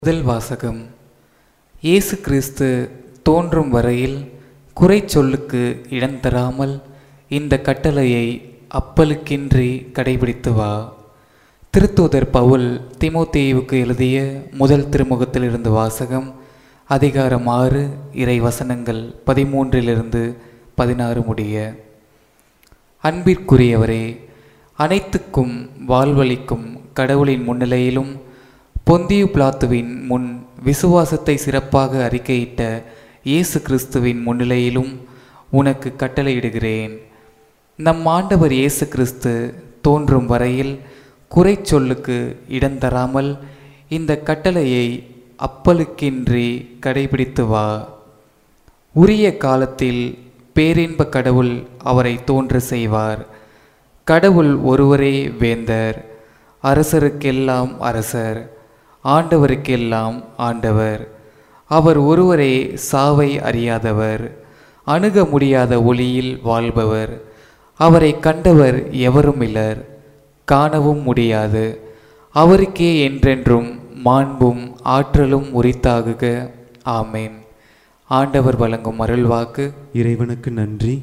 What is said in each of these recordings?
முதல் வாசகம் இயேசு கிறிஸ்து தோன்றும் வரையில் குறை சொல்லுக்கு இடம் தராமல் இந்த கட்டளையை அப்பலுக்கின்றி கடைபிடித்து வா திருத்தூதர் பவுல் திமோத்தேயுவுக்கு எழுதிய முதல் திருமுகத்திலிருந்து வாசகம் அதிகாரம் ஆறு இறை வசனங்கள் பதிமூன்றிலிருந்து பதினாறு முடிய அன்பிற்குரியவரே அனைத்துக்கும் வாழ்வளிக்கும் கடவுளின் முன்னிலையிலும் பொந்தியு பிளாத்துவின் முன் விசுவாசத்தை சிறப்பாக அறிக்கையிட்ட இயேசு கிறிஸ்துவின் முன்னிலையிலும் உனக்கு கட்டளையிடுகிறேன் நம் ஆண்டவர் இயேசு கிறிஸ்து தோன்றும் வரையில் குறை சொல்லுக்கு இடம் தராமல் இந்த கட்டளையை அப்பலுக்கின்றி கடைபிடித்து வா உரிய காலத்தில் பேரின்ப கடவுள் அவரை தோன்ற செய்வார் கடவுள் ஒருவரே வேந்தர் அரசருக்கெல்லாம் அரசர் ஆண்டவருக்கெல்லாம் ஆண்டவர் அவர் ஒருவரே சாவை அறியாதவர் அணுக முடியாத ஒளியில் வாழ்பவர் அவரை கண்டவர் எவரும் இலர் காணவும் முடியாது அவருக்கே என்றென்றும் மாண்பும் ஆற்றலும் உரித்தாகுக ஆமேன் ஆண்டவர் வழங்கும் அருள்வாக்கு இறைவனுக்கு நன்றி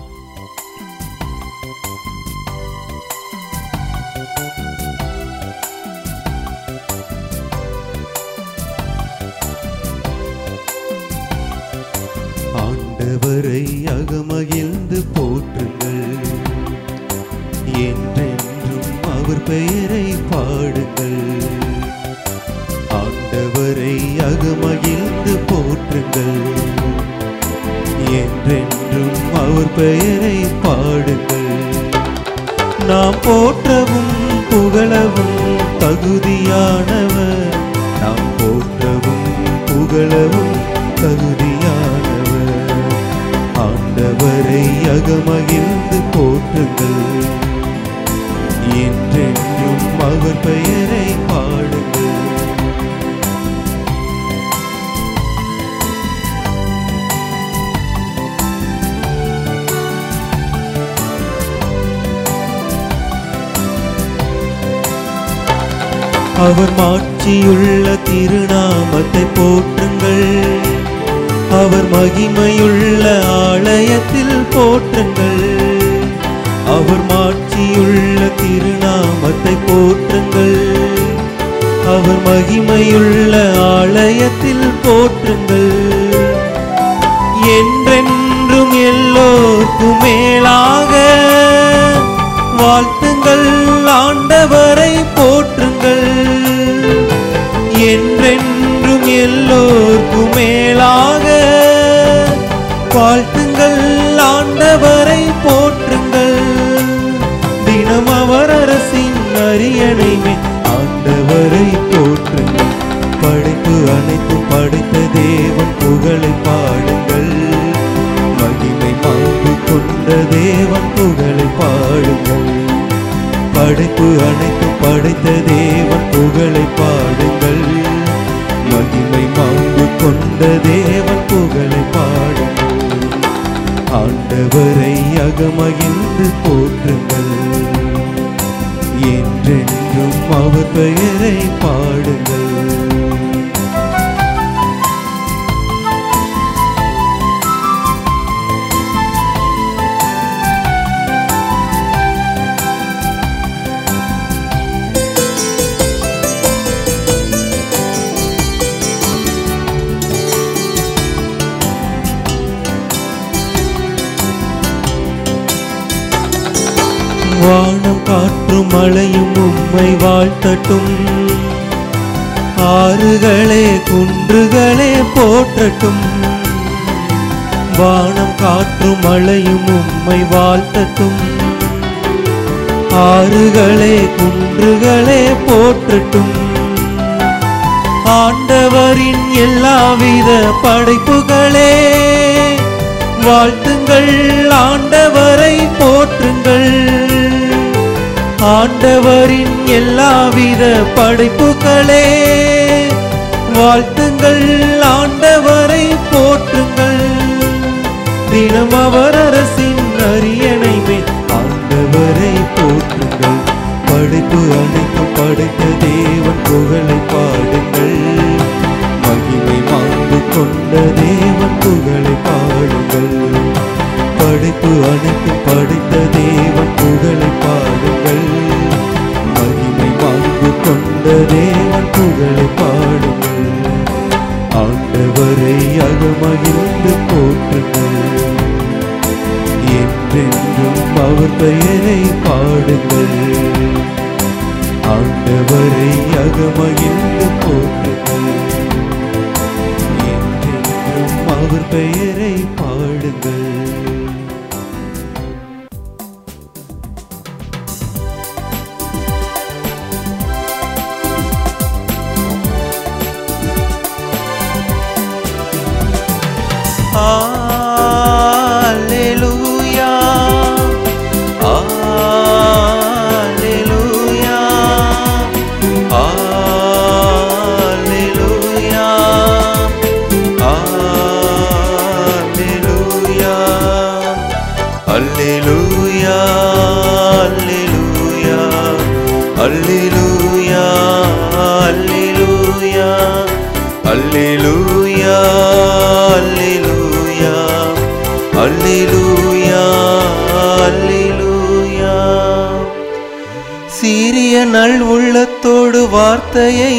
ஆண்டவரை அகமகிழ்ந்து போற்றுங்கள் என்றென்றும் அவர் பெயரை பாடுங்கள் ஆண்டவரை அகமகிழ்ந்து போற்றுங்கள் என்றென்றும் அவர் பெயரை பாடுங்கள் நாம் போற்றவும் புகழவும் தகுதியானவர் நாம் போற்றவும் புகழவும் தகுதியானவர் ஆண்டவரை அகமகிழ்ந்து போற்றுங்கள் என்றென்றும் அவர் பெயரை பாடுங்கள் அவர் மாட்சியுள்ள திருநாமத்தை போற்றுங்கள் அவர் மகிமையுள்ள ஆலயத்தில் போற்றுங்கள் அவர் மாட்சியுள்ள திருநாமத்தை போற்றுங்கள் அவர் மகிமையுள்ள ஆலயத்தில் போற்றுங்கள் என்றென்றும் எல்லோர்க்கும் மேலாக வாழ்த்துங்கள் ஆண்டவரை போற்றுங்கள் என்றென்றும் எல்லோர்க்கும் மேலாக வாழ்த்துங்கள் ஆண்டவரை போற்றுங்கள் தினம் அவர் அரசின் அரியணை மேல் ஆண்டவரை போற்றுங்கள் படைப்பு அனைத்தும் படைத்த தேவன் புகழை பாடுங்கள் மகிமை மாண்பு கொண்ட தேவன் புகழை பாடுங்கள் படைப்பு அனைத்தும் படைத்த தேவன் புகழை பாடுங்கள் மகிமை மாண்பு கொண்ட தேவன் புகழை பாடுங்கள் ஆண்டவரை அகமகிழ்ந்து போற்றுங்கள் என்றென்றும் அவர் பெயரை பாடுங்கள் வானம் காற்றும் மழையும் உம்மை வாழ்த்தட்டும் ஆறுகளே குன்றுகளே போற்றட்டும் வானம் காற்றும் மழையும் உம்மை வாழ்த்தட்டும் ஆறுகளே குன்றுகளே போற்றட்டும் ஆண்டவரின் எல்லாவித படைப்புகளே வாழ்த்துங்கள் ஆண்டவரை போற்றுங்கள் ஆண்டவரின் எல்லாவித படைப்புகளே வாழ்த்துங்கள் ஆண்டவரை போற்றுங்கள் தினம் அவர் அரசின் அரியணை மேல் ஆண்டவரை போற்றுங்கள் படைப்பு அனைத்தும் படைத்த தேவன் புகழை பாடுங்கள் கொண்ட தேவன் புகழை பாடுங்கள் படைப்பு அனைத்தும் படைத்த தேவன் புகழை பாடுங்கள் மகிமை மாண்பு கொண்ட தேவன் புகழை பாடுங்கள் ஆண்டவரை அகமகிழ்ந்து போற்றுங்கள் என்றென்றும் அவர் பெயரை பாடுங்கள் ஆண்டவரை அகமகிழ்ந்து போற்றுங்கள் என்றென்றும் அவர் பெயரை பாடுங்கள் Alleluia. Alleluia. Alleluia. Alleluia. Alleluia. Alleluia. Alleluia. Alleluia. Alleluia. Alleluia. Alleluia. Alleluia. சீரிய நல் உள்ளத்தோடு வார்த்தையை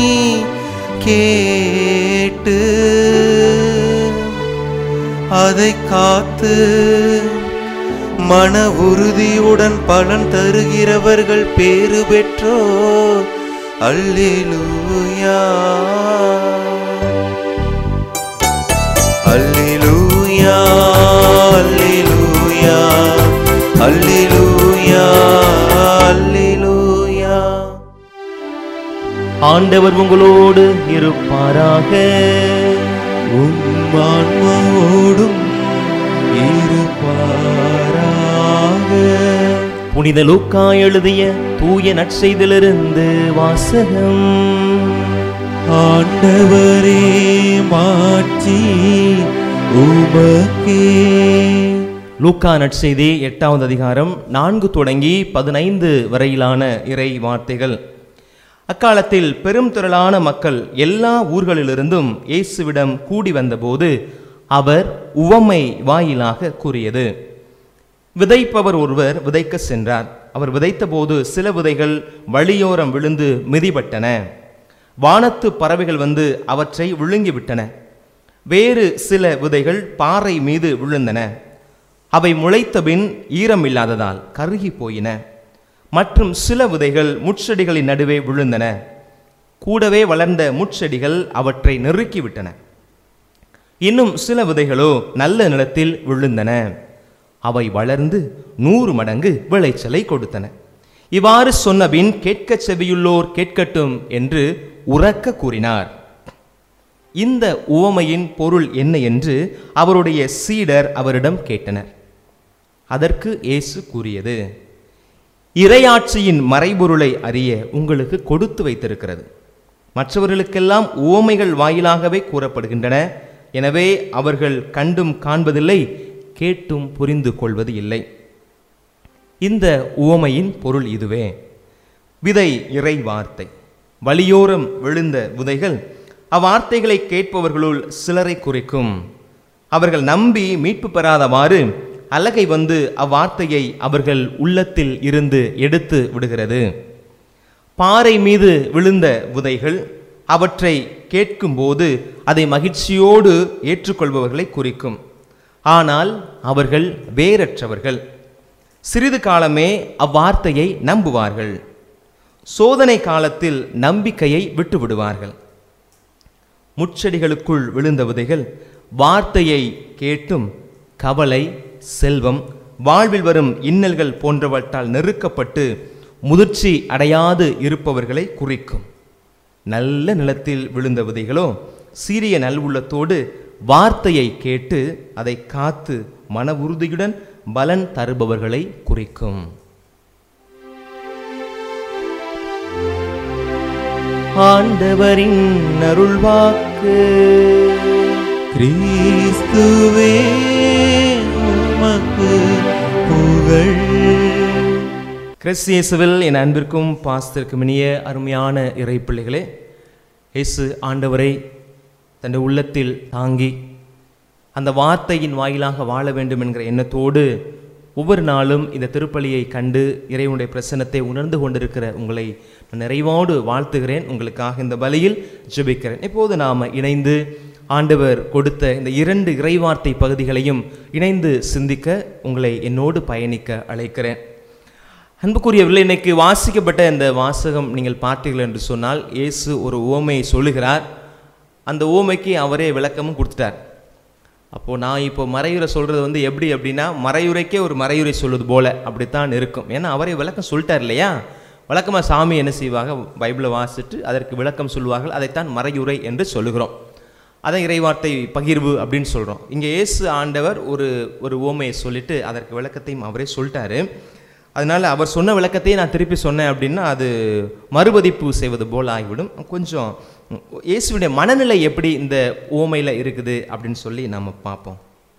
கேட்டு அதை காத்து மன உறுதியுடன் பலன் தருகிறவர்கள் பேறு பெற்றோர் அல்லேலூயா அல்லேலூயா அல்லேலூயா அல்லேலூயா அல்லேலூயா ஆண்டவர் உங்களோடு இருப்பாராக உம்மான்மாவோடும் இருப்பாராக புனித லூக்கா எழுதிய தூய நற்செய்திலிருந்து வாசகம் ஆண்டவரே மாட்சி உமக்கே லூக்கா நற்செய்தி எட்டாவது அதிகாரம் நான்கு தொடங்கி பதினைந்து வரையிலான இறை வார்த்தைகள் அக்காலத்தில் பெரும் திரளான மக்கள் எல்லா ஊர்களிலிருந்தும் இயேசுவிடம் கூடி வந்தபோது அவர் உவமை வாயிலாக கூறியது விதைப்பவர் ஒருவர் விதைக்க சென்றார் அவர் விதைத்தபோது சில விதைகள் வழியோரம் விழுந்து மிதிபட்டன வானத்து பறவைகள் வந்து அவற்றை விழுங்கிவிட்டன வேறு சில விதைகள் பாறை மீது விழுந்தன அவை முளைத்தபின் ஈரமில்லாததால் கருகி போயின மற்றும் சில விதைகள் முட்செடிகளின் நடுவே விழுந்தன கூடவே வளர்ந்த முட்செடிகள் அவற்றை நெருக்கிவிட்டன இன்னும் சில விதைகளோ நல்ல நிலத்தில் விழுந்தன அவை வளர்ந்து நூறு மடங்கு விளைச்சலை கொடுத்தன இவ்வாறு சொன்னபின் கேட்கச் செவியுள்ளோர் கேட்கட்டும் என்று உரக்க கூறினார் இந்த உவமையின் பொருள் என்ன என்று அவருடைய சீடர் அவரிடம் கேட்டனர் அதற்கு இயேசு கூறியது இறையாட்சியின் மறைபொருளை அறிய உங்களுக்கு கொடுத்து வைத்திருக்கிறது மற்றவர்களுக்கெல்லாம் உவமைகள் வாயிலாகவே கூறப்படுகின்றன எனவே அவர்கள் கண்டும் காண்பதில்லை கேட்டும் புரிந்து கொள்வது இல்லை இந்த உவமையின் பொருள் இதுவே விதை இறை வார்த்தை வழியோரம் விழுந்த விதைகள் அவ்வார்த்தைகளை கேட்பவர்களுள் சிலரை குறிக்கும் அவர்கள் நம்பி மீட்பு பெறாதவாறு அலகை வந்து அவ்வார்த்தையை அவர்கள் உள்ளத்தில் இருந்து எடுத்து விடுகிறது பாறை மீது விழுந்த விதைகள் அவற்றை கேட்கும்போது அதை மகிழ்ச்சியோடு ஏற்றுக்கொள்பவர்களை குறிக்கும் ஆனால் அவர்கள் வேரற்றவர்கள் சிறிது காலமே அவ்வார்த்தையை நம்புவார்கள் சோதனை காலத்தில் நம்பிக்கையை விட்டு விடுவார்கள் முட்செடிகளுக்குள் விழுந்த விதைகள் வார்த்தையை கேட்டும் கவலை செல்வம் வாழ்வில் வரும் இன்னல்கள் போன்றவற்றால் நெருக்கப்பட்டு முதிர்ச்சி அடையாது இருப்பவர்களை குறிக்கும் நல்ல நிலத்தில் விழுந்த விதைகளோ சீரிய நல்வுள்ளத்தோடு வார்த்தையை கேட்டு அதை காத்து மன உறுதியுடன் பலன் தருபவர்களை குறிக்கும் ஆண்டவரின் அருள்வாக்கு கிறிஸ்துவே உமக்கு புகழ் கிறிஸ்தியேசுவில் என் அன்பிற்கும் பாசத்திற்கும் இனிய அருமையான இறை பிள்ளைகளே இயேசு ஆண்டவரை தன்னுடைய உள்ளத்தில் தாங்கி அந்த வார்த்தையின் வாயிலாக வாழ வேண்டும் என்கிற எண்ணத்தோடு ஒவ்வொரு நாளும் இந்த திருப்பலியை கண்டு இறைவனுடைய பிரசன்னத்தை உணர்ந்து கொண்டிருக்கிற உங்களை நான் நிறைவோடு வாழ்த்துகிறேன் உங்களுக்காக இந்த பலியில் ஜெபிக்கிறேன் இப்போது நாம் இணைந்து ஆண்டவர் கொடுத்த இந்த இரண்டு இறைவார்த்தை பகுதிகளையும் இணைந்து சிந்திக்க உங்களை என்னோடு பயணிக்க அழைக்கிறேன் அன்புக்குரியவர்களே இன்னைக்கு வாசிக்கப்பட்ட இந்த வாசகம் நீங்கள் பார்த்தீர்கள் என்று சொன்னால் இயேசு ஒரு ஓமையை சொல்லுகிறார் அந்த ஓமைக்கு அவரே விளக்கமும் கொடுத்துட்டார் அப்போது நான் இப்போ மறையுரை சொல்கிறது வந்து எப்படி அப்படின்னா மறையுரைக்கே ஒரு மறையுரை சொல்வது போல அப்படித்தான் இருக்கும் ஏன்னா அவரே விளக்கம் சொல்லிட்டார் இல்லையா வழக்கமாக சாமி என்ன செய்வாங்க பைபிளை வாசிட்டு அதற்கு விளக்கம் சொல்லுவார்கள் அதைத்தான் மறையுரை என்று சொல்லுகிறோம் அதான் இறைவார்த்தை பகிர்வு அப்படின்னு சொல்கிறோம் இங்கே இயேசு ஆண்டவர் ஒரு ஒரு ஓமையை சொல்லிட்டு அதற்கு விளக்கத்தையும் அவரே சொல்லிட்டாரு அதனால் அவர் சொன்ன விளக்கத்தையே நான் திருப்பி சொன்னேன் அப்படின்னா அது மறுபதிப்பு செய்வது போல் ஆகிவிடும் கொஞ்சம் ம், இயேசுவினுடைய மனநிலை எப்படி இந்த ஓமையில் இருக்குது அப்படின்னு சொல்லி நம்ம பார்ப்போம்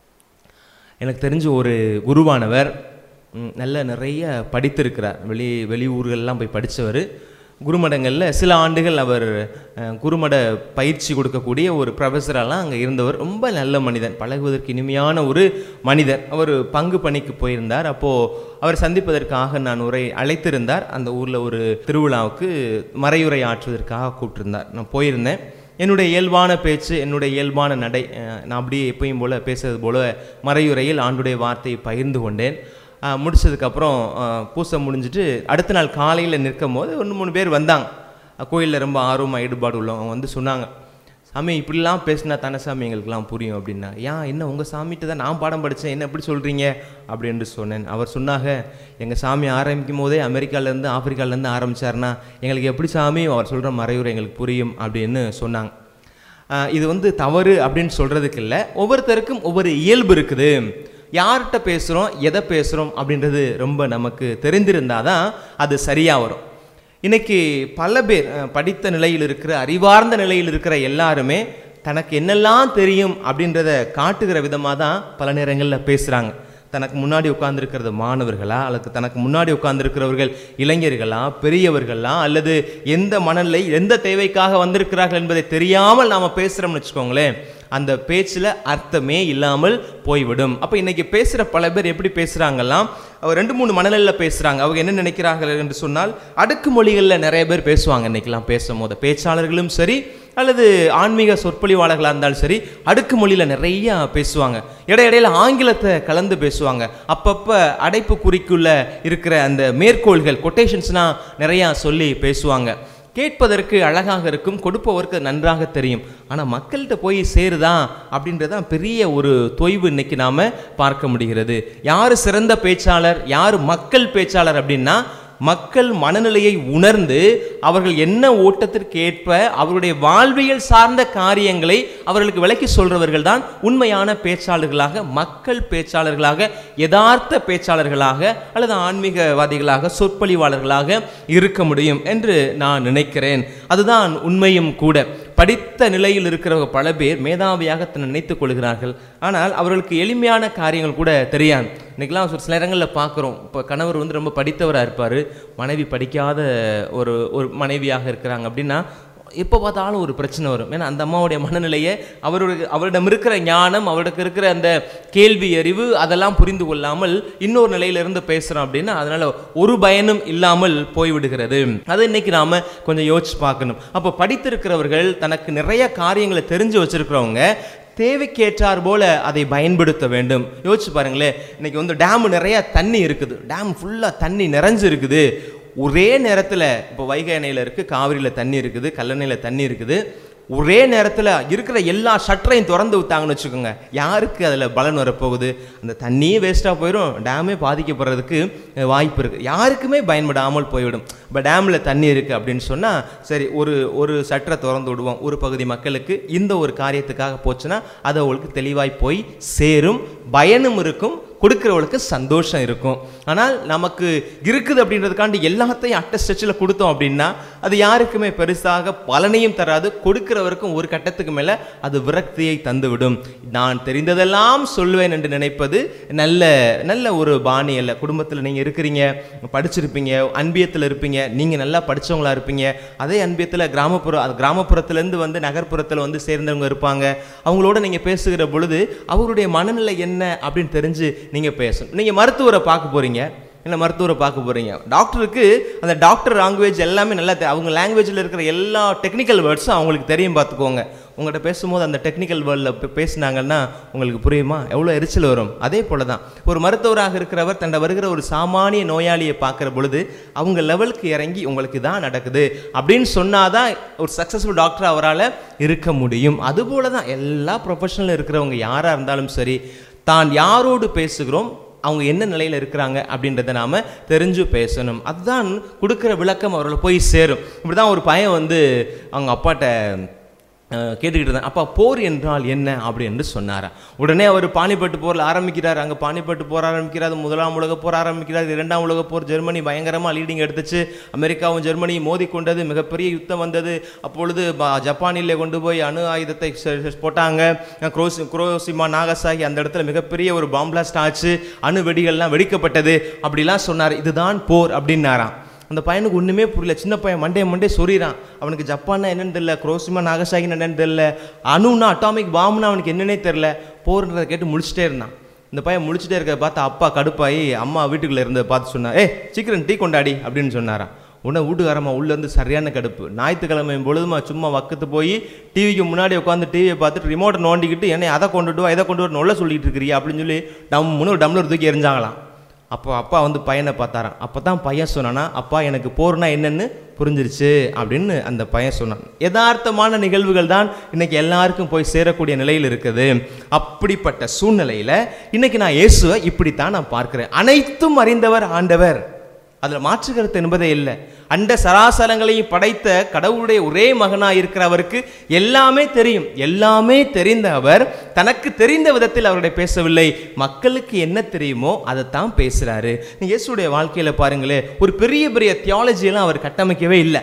எனக்கு தெரிஞ்ச ஒரு குருவானவர் ம், நல்ல நிறைய படித்திருக்கிறார் வெளி வெளியூர்கள்லாம் போய் படித்தவர் குருமடங்களில் சில ஆண்டுகள் அவர் அஹ், குருமட பயிற்சி கொடுக்கக்கூடிய ஒரு ப்ரொஃபஸரெல்லாம் அங்கே இருந்தவர் ரொம்ப நல்ல மனிதன் பழகுவதற்கு இனிமையான ஒரு மனிதர் அவர் பங்கு பணிக்கு போயிருந்தார் அப்போது அவர் சந்திப்பதற்காக நான் உரை அழைத்திருந்தார் அந்த ஊரில் ஒரு திருவிழாவுக்கு மறையுரை ஆற்றுவதற்காக கூப்பிட்டிருந்தார் நான் போயிருந்தேன் என்னுடைய இயல்பான பேச்சு என்னுடைய இயல்பான நடை அஹ், நான் அப்படியே எப்பயும் போல பேசுறது போல மறையுரையில் ஆண்டுடைய வார்த்தையை பகிர்ந்து கொண்டேன் அஹ், முடிச்சதுக்கப்புறம் அஹ், பூசை முடிஞ்சிட்டு அடுத்த நாள் காலையில் நிற்கும் போது ஒன்று மூணு பேர் வந்தாங்க கோயிலில் ரொம்ப ஆர்வமாக ஈடுபாடு உள்ளவங்க வந்து சொன்னாங்க சாமி இப்படிலாம் பேசினா தானே சாமி எங்களுக்கெல்லாம் புரியும் அப்படின்னா ஏன் என்ன உங்கள் சாமிகிட்ட தான் நான் பாடம் படித்தேன் என்ன எப்படி சொல்கிறீங்க அப்படின்னு சொன்னேன் அவர் சொன்னாங்க எங்கள் சாமி ஆரம்பிக்கும் போதே அமெரிக்காலேருந்து ஆப்பிரிக்காலேருந்து ஆரம்பிச்சாருன்னா எங்களுக்கு எப்படி சாமி அவர் சொல்கிற மறைவுரை எங்களுக்கு புரியும் அப்படின்னு சொன்னாங்க ஆஹ் இது வந்து தவறு அப்படின்னு சொல்கிறதுக்கு இல்லை ஒவ்வொருத்தருக்கும் ஒவ்வொரு இயல்பு இருக்குது யார்கிட்ட பேசுகிறோம் எதை பேசுகிறோம் அப்படின்றது ரொம்ப நமக்கு தெரிந்திருந்தால் தான் அது சரியாக வரும் இன்னைக்கு பல பேர் அஹ், படித்த நிலையில் இருக்கிற அறிவார்ந்த நிலையில் இருக்கிற எல்லாருமே தனக்கு என்னெல்லாம் தெரியும் அப்படின்றத காட்டுகிற விதமாக தான் பல நேரங்களில் பேசுகிறாங்க தனக்கு முன்னாடி உட்கார்ந்திருக்கிறது மாணவர்களா அல்லது தனக்கு முன்னாடி உட்கார்ந்திருக்கிறவர்கள் இளைஞர்களா பெரியவர்களா அல்லது எந்த மனநிலை எந்த தேவைக்காக வந்திருக்கிறார்கள் என்பதை தெரியாமல் நாம் பேசுகிறோம்னு வச்சுக்கோங்களேன் அந்த பேச்சில் அர்த்தமே இல்லாமல் போய்விடும் அப்போ இன்னைக்கு பேசுகிற பல பேர் எப்படி பேசுகிறாங்கலாம் அவர் ரெண்டு மூணு மனநிலையில் பேசுகிறாங்க அவங்க என்ன நினைக்கிறார்கள் என்று சொன்னால் அடுக்கு மொழிகளில் நிறைய பேர் பேசுவாங்க இன்னைக்கெல்லாம் பேசும்போது பேச்சாளர்களும் சரி அல்லது ஆன்மீக சொற்பொழிவாளர்களாக இருந்தாலும் சரி அடுக்கு மொழியில் நிறைய பேசுவாங்க இடையிடையில ஆங்கிலத்தை கலந்து பேசுவாங்க அப்பப்போ அடைப்பு குறிக்குள்ள இருக்கிற அந்த மேற்கோள்கள் கொட்டேஷன்ஸ்லாம் நிறையா சொல்லி பேசுவாங்க கேட்பதற்கு அழகாக இருக்கும் கொடுப்பவருக்கு நன்றாக தெரியும் ஆனால் மக்கள்கிட்ட போய் சேருதா அப்படின்றதான் பெரிய ஒரு தொய்வு இன்னைக்கு நாம் பார்க்க முடிகிறது யார் சிறந்த பேச்சாளர் யார் மக்கள் பேச்சாளர் அப்படின்னா மக்கள் மனநிலையை உணர்ந்து அவர்கள் என்ன ஓட்டத்திற்கு ஏற்ப அவருடைய வாழ்வியல் சார்ந்த காரியங்களை அவர்களுக்கு விளக்கி சொல்றவர்கள் தான் உண்மையான பேச்சாளர்களாக மக்கள் பேச்சாளர்களாக யதார்த்த பேச்சாளர்களாக அல்லது ஆன்மீகவாதிகளாக சொற்பொழிவாளர்களாக இருக்க முடியும் என்று நான் நினைக்கிறேன் அதுதான் உண்மையும் கூட படித்த நிலையில் இருக்கிறவங்க பல பேர் மேதாவியாக தன்னை நினைத்துக் கொள்கிறார்கள் ஆனால் அவர்களுக்கு எளிமையான காரியங்கள் கூட தெரியாது இன்னைக்கெல்லாம் ஒரு சில நேரங்களில் பார்க்குறோம் இப்போ கணவர் வந்து ரொம்ப படித்தவராக இருப்பார் மனைவி படிக்காத ஒரு ஒரு மனைவியாக இருக்கிறாங்க அப்படின்னா எப்போ பார்த்தாலும் ஒரு பிரச்சனை வரும் ஏன்னா அந்த அம்மாவுடைய மனநிலையை அவருடைய அவரிடம் இருக்கிற ஞானம் அவருக்கு இருக்கிற அந்த கேள்வி அறிவு அதெல்லாம் புரிந்து கொள்ளாமல் இன்னொரு நிலையிலிருந்து பேசுகிறோம் அப்படின்னா அதனால ஒரு பயனும் இல்லாமல் போய்விடுகிறது அதை இன்னைக்கு நாம கொஞ்சம் யோசிச்சு பார்க்கணும் அப்போ படித்திருக்கிறவர்கள் தனக்கு நிறைய காரியங்களை தெரிஞ்சு வச்சிருக்கிறவங்க தேவைக்கேற்றார் போல அதை பயன்படுத்த வேண்டும் யோசிச்சு பாருங்களேன் இன்னைக்கு வந்து டேம் நிறைய தண்ணி இருக்குது டேம் ஃபுல்லாக தண்ணி நிறைஞ்சு இருக்குது ஒரே நேரத்தில் இப்போ வைகை அணையில் இருக்குது காவிரியில் தண்ணி இருக்குது கல்லணையில் தண்ணி இருக்குது ஒரே நேரத்தில் இருக்கிற எல்லா ஷட்டரையும் திறந்து விட்டாங்கன்னு வச்சுக்கோங்க யாருக்கு அதில் பலன் வரப்போகுது அந்த தண்ணியே வேஸ்ட்டாக போயிடும் டேமே பாதிக்கப்படுறதுக்கு அஹ், வாய்ப்பு இருக்குது யாருக்குமே பயன்படாமல் போய்விடும் இப்போ டேமில் தண்ணி இருக்குது அப்படின்னு சொன்னால் சரி ஒரு ஒரு சட்டரை திறந்து விடுவோம் ஒரு பகுதி மக்களுக்கு இந்த ஒரு காரியத்துக்காக போச்சுன்னா அது அவங்களுக்கு தெளிவாய் போய் சேரும் பயனும் இருக்கும் கொடுக்கிறவளுக்கு சந்தோஷம் இருக்கும் ஆனால் நமக்கு இருக்குது அப்படின்றதுக்காண்டி எல்லாத்தையும் அட்ட ஸ்ட்ரெச்சில் கொடுத்தோம் அப்படின்னா அது யாருக்குமே பெருசாக பலனையும் தராது கொடுக்கிறவருக்கும் ஒரு கட்டத்துக்கு மேலே அது விரக்தியை தந்துவிடும் நான் தெரிந்ததெல்லாம் சொல்லுவேன் என்று நினைப்பது நல்ல நல்ல ஒரு பாணி அல்ல குடும்பத்தில் நீங்கள் இருக்கிறீங்க படிச்சிருப்பீங்க அன்பியத்தில் இருப்பீங்க நீங்கள் நல்லா படிச்சவங்களா இருப்பீங்க அதே அன்பியத்தில் கிராமப்புற அது கிராமப்புறத்துலேருந்து வந்து நகர்ப்புறத்தில் வந்து சேர்ந்தவங்க இருப்பாங்க அவங்களோட நீங்கள் பேசுகிற பொழுது அவருடைய மனநிலை என்ன அப்படின்னு தெரிஞ்சு நீங்கள் பேசணும் நீங்கள் மருத்துவரை பார்க்க போகிறீங்க என்ன மருத்துவரை பார்க்க போகிறீங்க டாக்டருக்கு அந்த டாக்டர் லாங்குவேஜ் எல்லாமே நல்லா தெ- அவங்க லாங்குவேஜில் இருக்கிற எல்லா டெக்னிக்கல் வேர்ட்ஸும் அவங்களுக்கு தெரியும் பார்த்துக்கோங்க உங்கள்கிட்ட பேசும்போது அந்த டெக்னிக்கல் வேர்டில் பேசுனாங்கன்னா உங்களுக்கு புரியுமா எவ்வளோ எரிச்சல் வரும் அதே போல தான் ஒரு மருத்துவராக இருக்கிறவர் தன்னை வருகிற ஒரு சாமானிய நோயாளியை பார்க்குற பொழுது அவங்க லெவலுக்கு இறங்கி உங்களுக்கு தான் நடக்குது அப்படின்னு சொன்னாதான் ஒரு சக்ஸஸ்ஃபுல் டாக்டர் அவரால் இருக்க முடியும் அதுபோல தான் எல்லா ப்ரொஃபஷனில் இருக்கிறவங்க யாராக இருந்தாலும் சரி தான் யாரோடு பேசுகிறோம் அவங்க என்ன நிலையில் இருக்கிறாங்க அப்படின்றத நாம தெரிஞ்சு பேசணும் அதுதான் கொடுக்குற விளக்கம் அவர்களை போய் சேரும் இப்படி தான் ஒரு பையன் வந்து அவங்க அப்பாட்ட அஹ், கேட்டுக்கிட்டு இருந்தான் அப்பா போர் என்றால் என்ன அப்படி என்று சொன்னாராம் உடனே அவர் பானிபட்டு போரில் ஆரம்பிக்கிறார் அங்கே பானிபட்டு போர் ஆரம்பிக்கிறார் முதலாம் உலக போர் ஆரம்பிக்கிறார் இரண்டாம் உலக போர் ஜெர்மனி பயங்கரமாக லீடிங் எடுத்துச்சு அமெரிக்காவும் ஜெர்மனியும் மோதி கொண்டது மிகப்பெரிய யுத்தம் வந்தது அப்பொழுது ப- ஜப்பானிலே கொண்டு போய் அணு ஆயுதத்தை செ- செ- போட்டாங்க குரோசி குரோசிமா நாகசாகி அந்த இடத்துல மிகப்பெரிய ஒரு பாம்பிளாஸ்ட் ஆச்சு அணு வெடிகள்லாம் வெடிக்கப்பட்டது அப்படிலாம் சொன்னார் இதுதான் போர் அப்படின்னாராம் அந்த பையனுக்கு ஒன்றுமே புரியல சின்ன பையன் மண்டே மண்டே சொறிறான் அவனுக்கு ஜப்பான்னா என்னன்னு தெரியல குரோசிமா நாகசாகின்னு என்னன்னு தெரியல அணுன்னா அட்டாமிக் பாம்புனா அவனுக்கு என்னன்னே தெரில போர்ன்றதை கேட்டு முடிச்சுட்டே இருந்தான் இந்த பையன் முடிச்சுட்டே இருக்க பார்த்து அப்பா கடுப்பாயி அம்மா வீட்டுக்குள்ளே இருந்ததை பார்த்து சொன்னா ஏ சீக்கிரம் டீ கொண்டாடி அப்படின்னு சொன்னாராம் உடனே வீட்டுக்காரம்மா உள்ளேருந்து சரியான கடுப்பு ஞாயிற்றுக்கிழமை பொழுதுமா சும்மா வக்கத்து போய் டிவிக்கு முன்னாடி உட்காந்து டிவியை பார்த்துட்டு ரிமோட்டை நோண்டிக்கிட்டு என்னை அதை கொண்டுட்டு வா இதை கொண்டு வர நொல்ல சொல்லிட்டு இருக்கிறியா அப்படின்னு சொல்லி டம்முன்னு ஒரு டம்ளர் தூக்கி எரிஞ்சாங்களாம் அப்போ அப்பா வந்து பையனை பார்த்தாராம் அப்போ தான் பையன் சொன்னானா அப்பா எனக்கு போர்னா என்னன்னு புரிஞ்சிருச்சு அப்படின்னு அந்த பையன் சொன்னான் யதார்த்தமான நிகழ்வுகள் தான் இன்னைக்கு எல்லாருக்கும் போய் சேரக்கூடிய நிலையில் இருக்குது அப்படிப்பட்ட சூழ்நிலையில இன்னைக்கு நான் இயேசுவை இப்படித்தான் நான் பார்க்கிறேன் அனைத்தும் அறிந்தவர் ஆண்டவர் அதில் மாற்று கருத்து என்பதே இல்லை அண்ட சராசரங்களையும் படைத்த கடவுளுடைய ஒரே மகனாக இருக்கிறவருக்கு எல்லாமே தெரியும் எல்லாமே தெரிந்த அவர் தனக்கு தெரிந்த விதத்தில் அவருடைய பேசவில்லை மக்களுக்கு என்ன தெரியுமோ அதைத்தான் பேசுறாரு நீங்க இயேசுடைய வாழ்க்கையில பாருங்களேன் ஒரு பெரிய பெரிய தியாலஜியெல்லாம் அவர் கட்டமைக்கவே இல்லை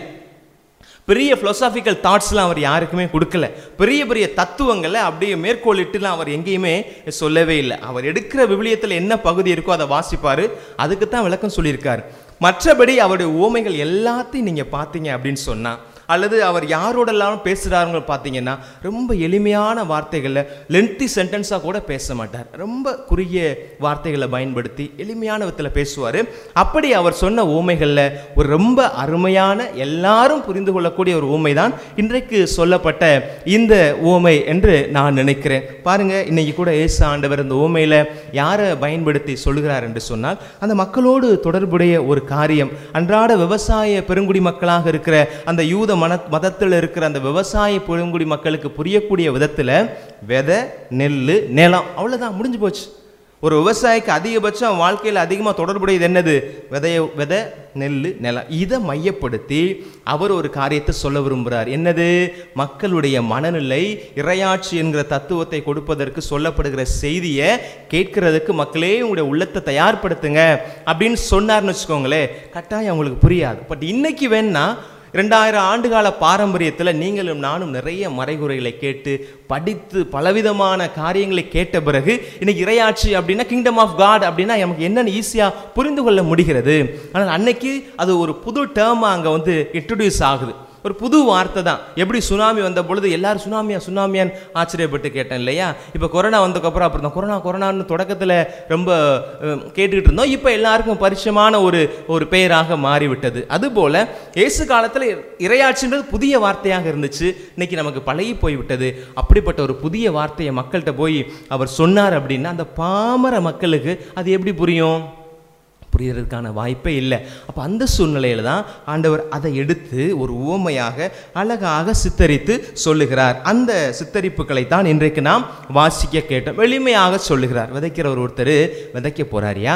பெரிய philosophical தாட்ஸ்லாம் அவர் யாருக்குமே கொடுக்கல பெரிய பெரிய தத்துவங்களை அப்படியே மேற்கோளிட்டுலாம் அவர் எங்கேயுமே சொல்லவே இல்லை அவர் எடுக்கிற விவிலியத்தில் என்ன பகுதி இருக்கோ அதை வாசிப்பார் அதுக்கு தான் விளக்கம் சொல்லியிருக்காரு மற்றபடி அவருடைய உவமைகள் எல்லாத்தையும் நீங்கள் பார்த்தீங்க அப்படின்னு சொன்னா அல்லது அவர் யாரோடெல்லாம் பேசுகிறாருங்க பார்த்தீங்கன்னா ரொம்ப எளிமையான வார்த்தைகளில் லென்த்தி சென்டென்ஸாக கூட பேச மாட்டார் ரொம்ப குறுகிய வார்த்தைகளை பயன்படுத்தி எளிமையான விதத்தில் பேசுவார் அப்படி அவர் சொன்ன ஊமைகளில் ஒரு ரொம்ப அருமையான எல்லாரும் புரிந்து கொள்ளக்கூடிய ஒரு ஊமை தான் இன்றைக்கு சொல்லப்பட்ட இந்த ஊமை என்று நான் நினைக்கிறேன் பாருங்க இன்னைக்கு கூட ஏசு ஆண்டவர் இந்த ஊமையில் யாரை பயன்படுத்தி சொல்லுகிறார் என்று சொன்னால் அந்த மக்களோடு தொடர்புடைய ஒரு காரியம் அன்றாட விவசாய பெருங்குடி மக்களாக இருக்கிற அந்த யூத மன மதத்தில் இருக்கிற அந்த விவசாய பெருங்குடி மக்களுக்கு புரியக்கூடிய விதத்தில் விதை நெல் நிலம் அவ்வளோதான் முடிஞ்சு போச்சு ஒரு விவசாயிக்கு அதிகபட்சம் வாழ்க்கையில் அதிகமாக தொடர்புடையது என்னது விதைய விதை நெல் நிலம் இதை மையப்படுத்தி அவர் ஒரு காரியத்தை சொல்ல விரும்புகிறார் என்னது மக்களுடைய மனநிலை இறையாட்சி என்கிற தத்துவத்தை கொடுப்பதற்கு சொல்லப்படுகிற செய்தியை கேட்கறதுக்கு மக்களே உங்களுடைய உள்ளத்தை தயார்படுத்துங்க அப்படின்னு சொன்னார்னு வச்சுக்கோங்களேன் கட்டாயம் அவங்களுக்கு புரியாது பட் இன்னைக்கு வேணா ரெண்டாயிரம் ஆண்டுகால பாரம்பரியத்தில் நீங்களும் நானும் நிறைய மறைகுறைகளை கேட்டு படித்து பலவிதமான காரியங்களை கேட்ட பிறகு இன்னைக்கு இறையாட்சி அப்படின்னா கிங்டம் ஆஃப் காட் அப்படின்னா நமக்கு என்னன்னு ஈஸியாக புரிந்து கொள்ள முடிகிறது ஆனால் அன்னைக்கு அது ஒரு புது டேர்மாக அங்கே வந்து இன்ட்ரடியூஸ் ஆகுது ஒரு புது வார்த்தை தான் எப்படி சுனாமி வந்த பொழுது எல்லாரும் சுனாமியா சுனாமியான்னு ஆச்சரியப்பட்டு கேட்டேன் இல்லையா இப்போ கொரோனா வந்ததுக்கப்புறம் அப்புறம் தான் கொரோனா கொரோனான்னு தொடக்கத்தில் ரொம்ப அஹ், கேட்டுக்கிட்டு இருந்தோம் இப்போ எல்லாருக்கும் பரிச்சயமான ஒரு ஒரு பெயராக மாறிவிட்டது அதுபோல் இயேசு காலத்தில் இறையாட்சின்றது புதிய வார்த்தையாக இருந்துச்சு இன்னைக்கு நமக்கு பழகி போய்விட்டது அப்படிப்பட்ட ஒரு புதிய வார்த்தையை மக்கள்கிட்ட போய் அவர் சொன்னார் அப்படின்னா அந்த பாமர மக்களுக்கு அது எப்படி புரியும் புரியறதுக்கான வாய்ப்பே இல்லை அப்போ அந்த சூழ்நிலையில தான் ஆண்டவர் அதை எடுத்து ஒரு உவமையாக அழகாக சித்தரித்து சொல்லுகிறார் அந்த சித்தரிப்புகளை தான் இன்றைக்கு நாம் வாசிக்க கேட்டோம் எளிமையாக சொல்லுகிறார் விதைக்கிறவர் ஒருத்தர் விதைக்க போறாரியா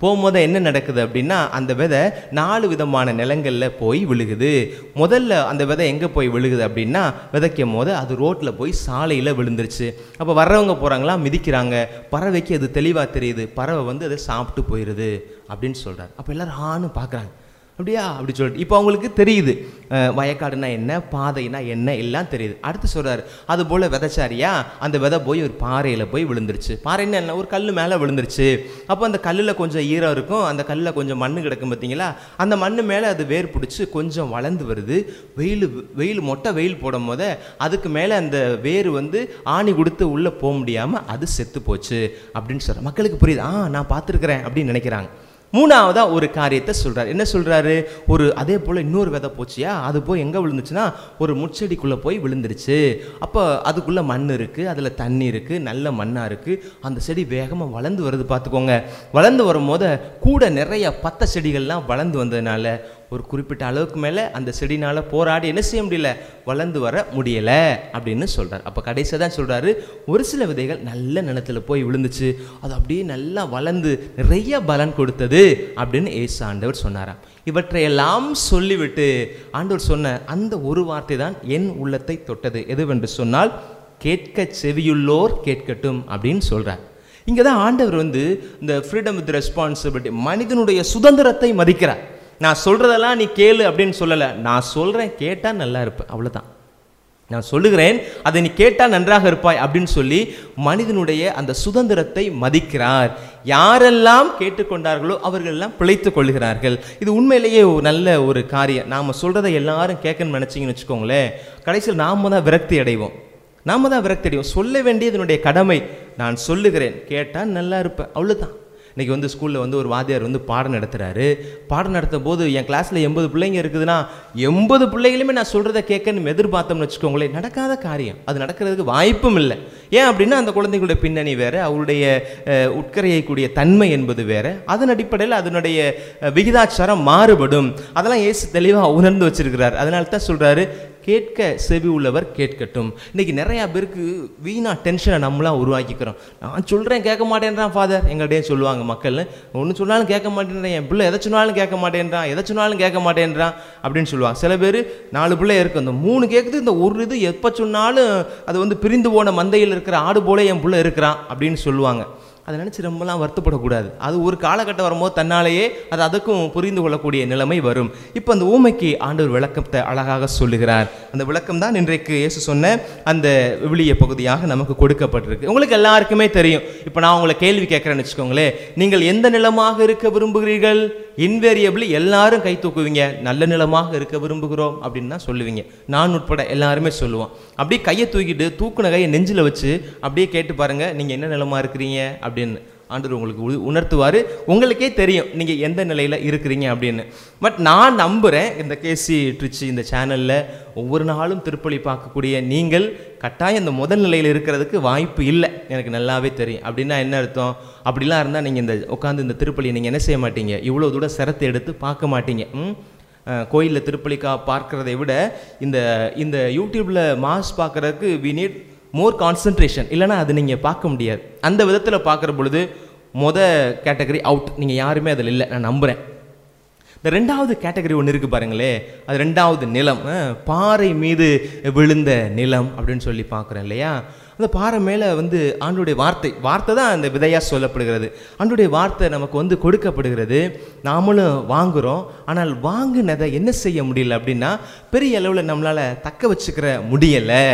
போகும்போது என்ன நடக்குது அப்படின்னா அந்த விதை நாலு விதமான நிலங்களில் போய் விழுகுது முதல்ல அந்த விதை எங்கே போய் விழுகுது அப்படின்னா விதைக்கும் போது அது ரோட்டில் போய் சாலையில் விழுந்துருச்சு அப்போ வர்றவங்க போகிறாங்களா மிதிக்கிறாங்க பறவைக்கு அது தெளிவாக தெரியுது பறவை வந்து அதை சாப்பிட்டு போயிடுது அப்படின்னு சொல்கிறார் அப்போ எல்லாரும் ஆன்னு பார்க்குறாங்க அப்படியா அப்படி சொல்லிட்டு இப்போ அவங்களுக்கு தெரியுது அஹ், வயக்காடுனா என்ன பாதைனா என்ன எல்லாம் தெரியுது அடுத்து சொல்றாரு அது போல் விதைச்சாரியா அந்த விதை போய் ஒரு பாறையில் போய் விழுந்துருச்சு பாறைன்னா என்ன ஒரு கல் மேலே விழுந்துருச்சு அப்போ அந்த கல்லில் கொஞ்சம் ஈரம் இருக்கும் அந்த கல்லில் கொஞ்சம் மண்ணு கிடக்கும் பார்த்தீங்களா அந்த மண்ணு மேலே அது வேர் பிடிச்சி கொஞ்சம் வளர்ந்து வருது வெயில் வெயில் மொட்டை வெயில் போடும் போது அதுக்கு மேலே அந்த வேர் வந்து ஆணி கொடுத்து உள்ளே போக முடியாமல் அது செத்து போச்சு அப்படின்னு சொல்ற மக்களுக்கு புரியுது ஆ நான் பார்த்துருக்குறேன் அப்படின்னு நினைக்கிறாங்க மூணாவதா ஒரு காரியத்தை சொல்றாரு என்ன சொல்றாரு ஒரு அதே போல இன்னொரு விதை போச்சியா அது போய் எங்க விழுந்துச்சுன்னா ஒரு முச்செடிக்குள்ள போய் விழுந்துருச்சு அப்போ அதுக்குள்ள மண் இருக்கு அதுல தண்ணி இருக்கு நல்ல மண்ணா இருக்கு அந்த செடி வேகமா வளர்ந்து வருது பார்த்துக்கோங்க வளர்ந்து வரும்போது கூட நிறைய பத்த செடிகள்லாம் வளர்ந்து வந்ததுனால ஒரு குறிப்பிட்ட அளவுக்கு மேலே அந்த செடினால போராடி என்ன செய்ய முடியல வளர்ந்து வர முடியல அப்படின்னு சொல்றாரு அப்போ கடைசியாக தான் சொல்றாரு ஒரு சில விதைகள் நல்ல நிலத்துல போய் விழுந்துச்சு அது அப்படியே நல்லா வளர்ந்து நிறைய பலன் கொடுத்தது அப்படின்னு ஏசு ஆண்டவர் சொன்னாராம் இவற்றையெல்லாம் சொல்லிவிட்டு ஆண்டவர் சொன்ன அந்த ஒரு வார்த்தை தான் என் உள்ளத்தை தொட்டது எதுவென்று சொன்னால் கேட்க செவியுள்ளோர் கேட்கட்டும் அப்படின்னு சொல்றார் இங்கே தான் ஆண்டவர் வந்து இந்த ஃப்ரீடம் வித் ரெஸ்பான்சிபிலிட்டி மனிதனுடைய சுதந்திரத்தை மதிக்கிறார் நான் சொல்றதெல்லாம் நீ கேளு அப்படின்னு சொல்லலை நான் சொல்றேன் கேட்டா நல்லா இருப்பேன் அவ்வளவுதான் நான் சொல்லுகிறேன் அதை நீ கேட்டால் நன்றாக இருப்பாய் அப்படின்னு சொல்லி மனிதனுடைய அந்த சுதந்திரத்தை மதிக்கிறார் யாரெல்லாம் கேட்டுக்கொண்டார்களோ அவர்கள் எல்லாம் பிழைத்துக் கொள்கிறார்கள் இது உண்மையிலேயே ஒரு நல்ல ஒரு காரியம் நாம சொல்றதை எல்லாரும் கேட்கணும்னு நினைச்சீங்கன்னு வச்சுக்கோங்களேன் கடைசியில் நாம தான் விரக்தி அடைவோம் நாம தான் விரக்தி அடைவோம் சொல்ல வேண்டியது என்னுடைய கடமை நான் சொல்லுகிறேன் கேட்டால் நல்லா இருப்பேன் அவ்வளவுதான் இன்னைக்கு வந்து ஸ்கூலில் வந்து ஒரு வாத்தியார் வந்து பாடம் நடத்துறாரு பாடம் நடத்தும் போது என் கிளாஸில் எண்பது பிள்ளைங்க இருக்குதுன்னா எண்பது பிள்ளைகளுமே நான் சொல்கிறத கேட்கணும் எதிர்பார்த்தோம்னு வச்சுக்கோங்களேன் நடக்காத காரியம் அது நடக்கிறதுக்கு வாய்ப்பும் இல்லை ஏன் அப்படின்னா அந்த குழந்தைகளுடைய பின்னணி வேற அவருடைய அஹ், உட்கரையக்கூடிய தன்மை என்பது வேற அதன் அடிப்படையில் அதனுடைய அஹ், விகிதாச்சாரம் மாறுபடும் அதெல்லாம் இயேசு தெளிவாக உணர்ந்து வச்சிருக்கிறார் அதனால தான் சொல்றாரு கேட்க செவி உள்ளவர் கேட்கட்டும் இன்னைக்கு நிறைய பேருக்கு வீணா டென்ஷனை நம்மளாம் உருவாக்கிக்கிறோம் நான் சொல்கிறேன் கேட்க மாட்டேன்றான் ஃபாதர் எங்கள்கிட்டயே சொல்லுவாங்க மக்கள் ஒன்று சொன்னாலும் கேட்க மாட்டேன்றான் என் பிள்ளை எதை சொன்னாலும் கேட்க மாட்டேன்றான் எதை சொன்னாலும் கேட்க மாட்டேன்றான் அப்படின்னு சொல்லுவாங்க சில பேர் நாலு பிள்ளை இருக்கு அந்த மூணு கேட்குது இந்த ஒரு இது எப்போ சொன்னாலும் அது வந்து பிரிந்து போன மந்தையில் இருக்கிற ஆடு போல என் பிள்ளை இருக்கிறான் அப்படின்னு சொல்லுவாங்க அதை நினச்சி ரொம்பலாம் வருத்தப்படக்கூடாது அது ஒரு காலகட்டம் வரும்போது தன்னாலேயே அது அதுக்கும் புரிந்து கொள்ளக்கூடிய நிலைமை வரும் இப்போ அந்த ஊமைக்கு ஆண்டவர் விளக்கத்தை அழகாக சொல்லுகிறார் அந்த விளக்கம் தான் இன்றைக்கு இயேசு சொன்ன அந்த விவிலிய பகுதியாக நமக்கு கொடுக்கப்பட்டிருக்கு உங்களுக்கு எல்லாருக்குமே தெரியும் இப்போ நான் உங்களை கேள்வி கேட்குறேன்னு வச்சுக்கோங்களேன் நீங்கள் எந்த நிலமாக இருக்க விரும்புகிறீர்கள் இன்வேரியபிளி எல்லாரும் கை தூக்குவீங்க நல்ல நிலமாக இருக்க விரும்புகிறோம் அப்படின்னு தான் சொல்லுவீங்க நான் உட்பட எல்லாருமே சொல்லுவோம் அப்படியே கையை தூக்கிட்டு தூக்குன கையை நெஞ்சில் வச்சு அப்படியே கேட்டு பாருங்க நீங்கள் என்ன நிலமா இருக்கிறீங்க அப்படின்னு ஆண்டவர் உங்களுக்கு உ- உணர்த்துவார் உங்களுக்கே தெரியும் நீங்கள் எந்த நிலையில் இருக்கிறீங்க அப்படின்னு பட் நான் நம்புகிறேன் இந்த கேசி ட்ரிச்சி இந்த சேனலில் ஒவ்வொரு நாளும் திருப்பலி பார்க்கக்கூடிய நீங்கள் கட்டாயம் இந்த முதல் நிலையில் இருக்கிறதுக்கு வாய்ப்பு இல்லை எனக்கு நல்லாவே தெரியும் அப்படின்னா என்ன அர்த்தம் அப்படிலாம் இருந்தால் நீங்கள் இந்த உட்காந்து இந்த திருப்பலியை நீங்கள் என்ன செய்ய மாட்டீங்க இவ்வளோ தூரம் சிரத்தை எடுத்து பார்க்க மாட்டீங்க ம் கோயிலில் திருப்பலிக்கா பார்க்கறதை விட இந்த இந்த யூடியூப்பில் மாஸ் பார்க்கறதுக்கு வி நீட் மோர் கான்சன்ட்ரேஷன் இல்லைன்னா அது நீங்கள் பார்க்க முடியாது அந்த விதத்தில் பார்க்குற பொழுது மொத கேட்டகரி அவுட் நீங்கள் யாருமே அதில் இல்லை நான் நம்புகிறேன் இந்த ரெண்டாவது கேட்டகரி ஒன்று இருக்குது பாருங்களே அது ரெண்டாவது நிலம் அஹ், பாறை மீது விழுந்த நிலம் அப்படின்னு சொல்லி பார்க்குறேன் இல்லையா அந்த பாறை மேலே வந்து ஆண்டுடைய வார்த்தை வார்த்தை தான் அந்த விதையாக சொல்லப்படுகிறது ஆண்டுடைய வார்த்தை நமக்கு வந்து கொடுக்கப்படுகிறது நாமளும் வாங்குகிறோம் ஆனால் வாங்கினதை என்ன செய்ய முடியல அப்படின்னா பெரிய அளவில் நம்மளால் தக்க வச்சுக்கிற முடியலை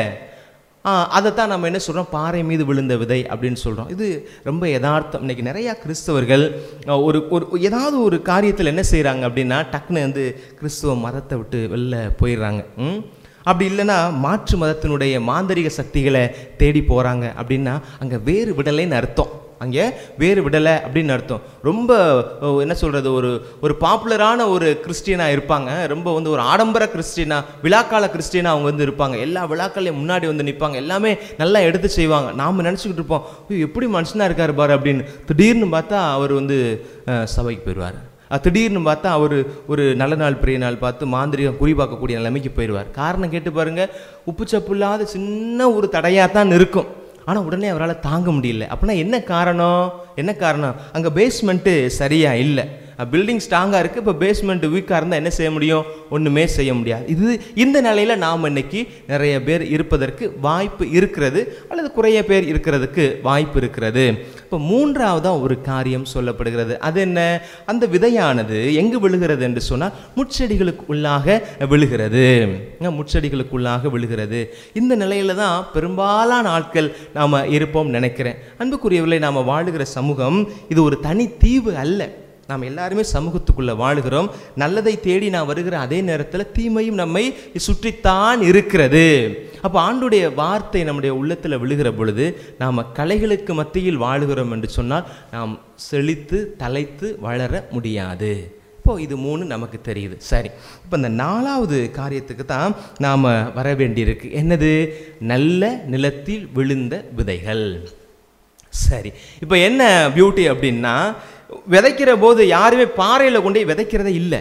அதைத்தான் நம்ம என்ன சொல்கிறோம் பாறை மீது விழுந்த விதை அப்படின்னு சொல்கிறோம் இது ரொம்ப யதார்த்தம் இன்னைக்கு நிறையா கிறிஸ்தவர்கள் ஆஹ், ஒரு ஒரு ஏதாவது ஒரு காரியத்தில் என்ன செய்கிறாங்க அப்படின்னா டக்குன்னு வந்து கிறிஸ்துவ மதத்தை விட்டு வெளில போயிடுறாங்க ம் அப்படி இல்லைன்னா மாற்று மதத்தினுடைய மாந்தரிக சக்திகளை தேடி போகிறாங்க அப்படின்னா அங்கே வேறு விடலைன்னு அர்த்தம் அங்கே வேறு விடலை அப்படின்னு அர்த்தம் ரொம்ப அஹ், என்ன சொல்கிறது ஒரு ஒரு பாப்புலரான ஒரு கிறிஸ்டியனாக இருப்பாங்க ரொம்ப வந்து ஒரு ஆடம்பர கிறிஸ்டியனா விழாக்கால கிறிஸ்டியனா அவங்க வந்து இருப்பாங்க எல்லா விழாக்கள்லையும் முன்னாடி வந்து நிற்பாங்க எல்லாமே நல்லா எடுத்து செய்வாங்க நாம் நினச்சிக்கிட்டு இருப்போம் "ஐயோ, எப்படி மனுஷனாக இருக்காரு பாரு அப்படின்னு திடீர்னு பார்த்தா அவர் வந்து அஹ், சபைக்கு போயிடுவார் அஹ் திடீர்னு பார்த்தா அவர் ஒரு நல்ல நாள் பெரிய நாள் பார்த்து மாந்திரிகம் குறி பார்க்கக்கூடிய நிலைமைக்கு போயிடுவார் காரணம் கேட்டு பாருங்க உப்பு சப்பு இல்லாத சின்ன ஒரு தடையாக தான் இருக்கும் ஆனால் உடனே அவரால் தாங்க முடியல அப்படின்னா என்ன காரணம் என்ன காரணம் அங்கே பேஸ்மெண்ட்டு சரியா இல்லை பில்டிங் ஸ்ட்ராங்காக இருக்குது இப்போ பேஸ்மெண்ட் வீக்காக இருந்தால் என்ன செய்ய முடியும் ஒன்றுமே செய்ய முடியாது இது இந்த நிலையில் நாம் இன்னைக்கு நிறைய பேர் இருப்பதற்கு வாய்ப்பு இருக்கிறது அல்லது குறைய பேர் இருக்கிறதுக்கு வாய்ப்பு இருக்கிறது இப்போ மூன்றாவதாக ஒரு காரியம் சொல்லப்படுகிறது அது என்ன அந்த விதையானது எங்கு விழுகிறது என்று சொன்னால் முட்செடிகளுக்கு உள்ளாக விழுகிறது ஏன் முட்செடிகளுக்குள்ளாக விழுகிறது இந்த நிலையில தான் பெரும்பாலான ஆட்கள் நாம் இருப்போம் நினைக்கிறேன் அன்புக்குரியவர்களை நாம் வாழுகிற சமூகம் இது ஒரு தனி தீவு அல்ல நாம் எல்லாருமே சமூகத்துக்குள்ள வாழுகிறோம் நல்லதை தேடி நான் வருகிற அதே நேரத்தில் தீமையும் நம்மை சுற்றித்தான் இருக்கிறது அப்போ ஆண்டுடைய வார்த்தை நம்முடைய உள்ளத்தில் விழுகிற பொழுது நாம் கலைகளுக்கு மத்தியில் வாழுகிறோம் என்று சொன்னால் நாம் செழித்து தலைத்து வளர முடியாது இப்போ இது மூணு நமக்கு தெரியுது சரி இப்போ இந்த நாலாவது காரியத்துக்கு தான் நாம் வர வேண்டியிருக்கு என்னது நல்ல நிலத்தில் விழுந்த விதைகள் சரி இப்போ என்ன பியூட்டி அப்படின்னா விதைக்கிற போது யாருமே பாறையில் கொண்டு போய் விதைக்கிறதே இல்லை